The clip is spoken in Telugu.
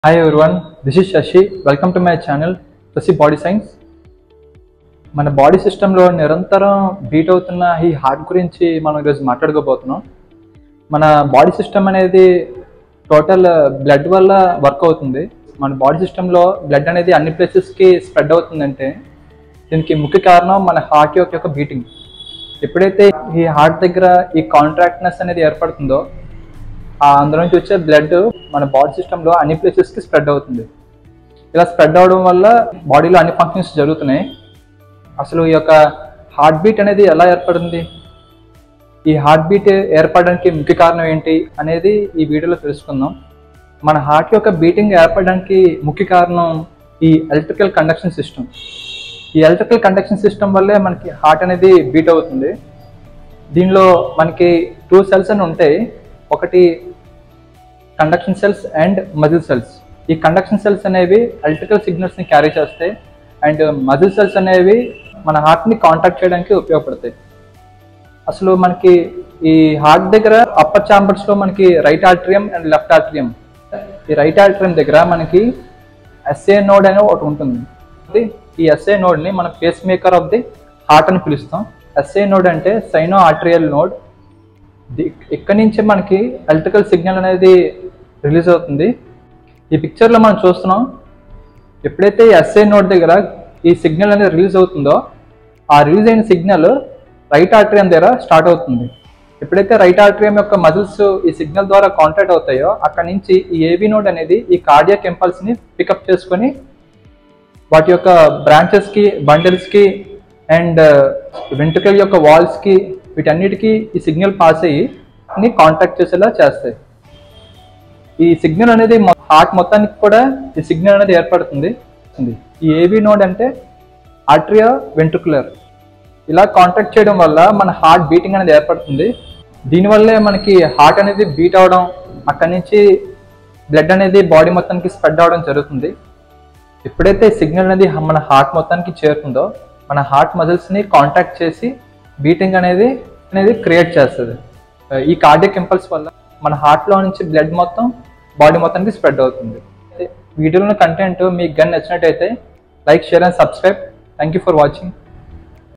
Hi everyone, this is Shashi. Welcome to my channel, Shashi Body Science. మన బాడీ సిస్టంలో నిరంతరం బీట్ అవుతున్న ఈ హార్ట్ గురించి మనం ఈరోజు మాట్లాడుకోబోతున్నాం మన బాడీ సిస్టమ్ అనేది టోటల్ బ్లడ్ వల్ల వర్క్ అవుతుంది మన బాడీ సిస్టంలో బ్లడ్ అనేది అన్ని ప్లేసెస్కి స్ప్రెడ్ అవుతుందంటే దీనికి ముఖ్య కారణం మన హార్ట్ యొక్క యొక్క బీటింగ్ ఎప్పుడైతే ఈ హార్ట్ దగ్గర ఈ కాంట్రాక్ట్నెస్ అనేది ఏర్పడుతుందో ఆ అందులో నుంచి వచ్చే బ్లడ్ మన బాడీ సిస్టంలో అన్ని ప్లేసెస్కి స్ప్రెడ్ అవుతుంది ఇలా స్ప్రెడ్ అవడం వల్ల బాడీలో అన్ని ఫంక్షన్స్ జరుగుతున్నాయి అసలు ఈ యొక్క హార్ట్ బీట్ అనేది ఎలా ఏర్పడింది ఈ హార్ట్ బీట్ ఏర్పడడానికి ముఖ్య కారణం ఏంటి అనేది ఈ వీడియోలో తెలుసుకుందాం మన హార్ట్ యొక్క బీటింగ్ ఏర్పడడానికి ముఖ్య కారణం ఈ ఎలక్ట్రికల్ కండక్షన్ సిస్టమ్ ఈ ఎలక్ట్రికల్ కండక్షన్ సిస్టమ్ వల్లే మనకి హార్ట్ అనేది బీట్ అవుతుంది దీనిలో మనకి టూ సెల్స్ అని ఉంటాయి ఒకటి conduction cells and muscle cells ఈ కండక్షన్ సెల్స్ అనేవి ఎలక్ట్రికల్ సిగ్నల్స్ని క్యారీ చేస్తాయి అండ్ మజిల్ సెల్స్ అనేవి మన హార్ట్ని కాంటాక్ట్ చేయడానికి ఉపయోగపడతాయి అసలు మనకి ఈ హార్ట్ దగ్గర అప్పర్ ఛాంబర్స్లో మనకి right atrium and left atrium ఈ రైట్ ఆర్ట్రియం దగ్గర మనకి ఎస్ఏ నోడ్ అనే ఒకటి ఉంటుంది ఇది ఈ ఎస్ఏ నోడ్ని మనం pacemaker of the heart అని పిలుస్తాం ఎస్ఏ నోడ్ అంటే సైనో ఆర్ట్రియల్ నోడ్ ది- ఇక్కడి నుంచి మనకి ఎలక్ట్రికల్ సిగ్నల్ అనేది రిలీజ్ అవుతుంది ఈ పిక్చర్లో మనం చూస్తున్నాం ఎప్పుడైతే ఈ ఎస్ఐ నోట్ దగ్గర ఈ సిగ్నల్ అనేది రిలీజ్ అవుతుందో ఆ రిలీజ్ అయిన సిగ్నల్ రైట్ ఆర్ట్రియం దగ్గర స్టార్ట్ అవుతుంది ఎప్పుడైతే రైట్ ఆర్ట్రియం యొక్క మజిల్స్ ఈ సిగ్నల్ ద్వారా కాంటాక్ట్ అవుతాయో అక్కడ నుంచి ఈ ఏవి నోడ్ అనేది ఈ కార్డియాక్ ని పికప్ చేసుకొని వాటి యొక్క బ్రాంచెస్కి బండిల్స్కి అండ్ వెంట్రుకల్ యొక్క వాల్స్కి వీటన్నిటికీ ఈ సిగ్నల్ పాస్ అయ్యి ని కాంటాక్ట్ చేసేలా చేస్తాయి ఈ సిగ్నల్ అనేది హార్ట్ మొత్తానికి కూడా ఈ సిగ్నల్ అనేది ఏర్పడుతుంది ఉంది. ఈ ఏవి నోడ్ అంటే ఆర్ట్రియా వెంట్రుకులర్ ఇలా కాంటాక్ట్ చేయడం వల్ల మన హార్ట్ బీటింగ్ అనేది ఏర్పడుతుంది దీనివల్లే మనకి హార్ట్ అనేది బీట్ అవడం అక్కడి నుంచి బ్లడ్ అనేది బాడీ మొత్తానికి స్ప్రెడ్ అవడం జరుగుతుంది ఎప్పుడైతే సిగ్నల్ అనేది మన హార్ట్ మొత్తానికి చేరుతుందో మన హార్ట్ మజిల్స్ని కాంటాక్ట్ చేసి బీటింగ్ అనేది అనేది క్రియేట్ చేస్తుంది ఈ కార్డియక్ ఇంపల్స్ వల్ల మన హార్ట్లో నుంచి బ్లడ్ మొత్తం బాడీ మొత్తానికి స్ప్రెడ్ అవుతుంది వీడియోలో కంటెంట్ మీకు గన్ నచ్చినట్టయితే like share and subscribe thank you for watching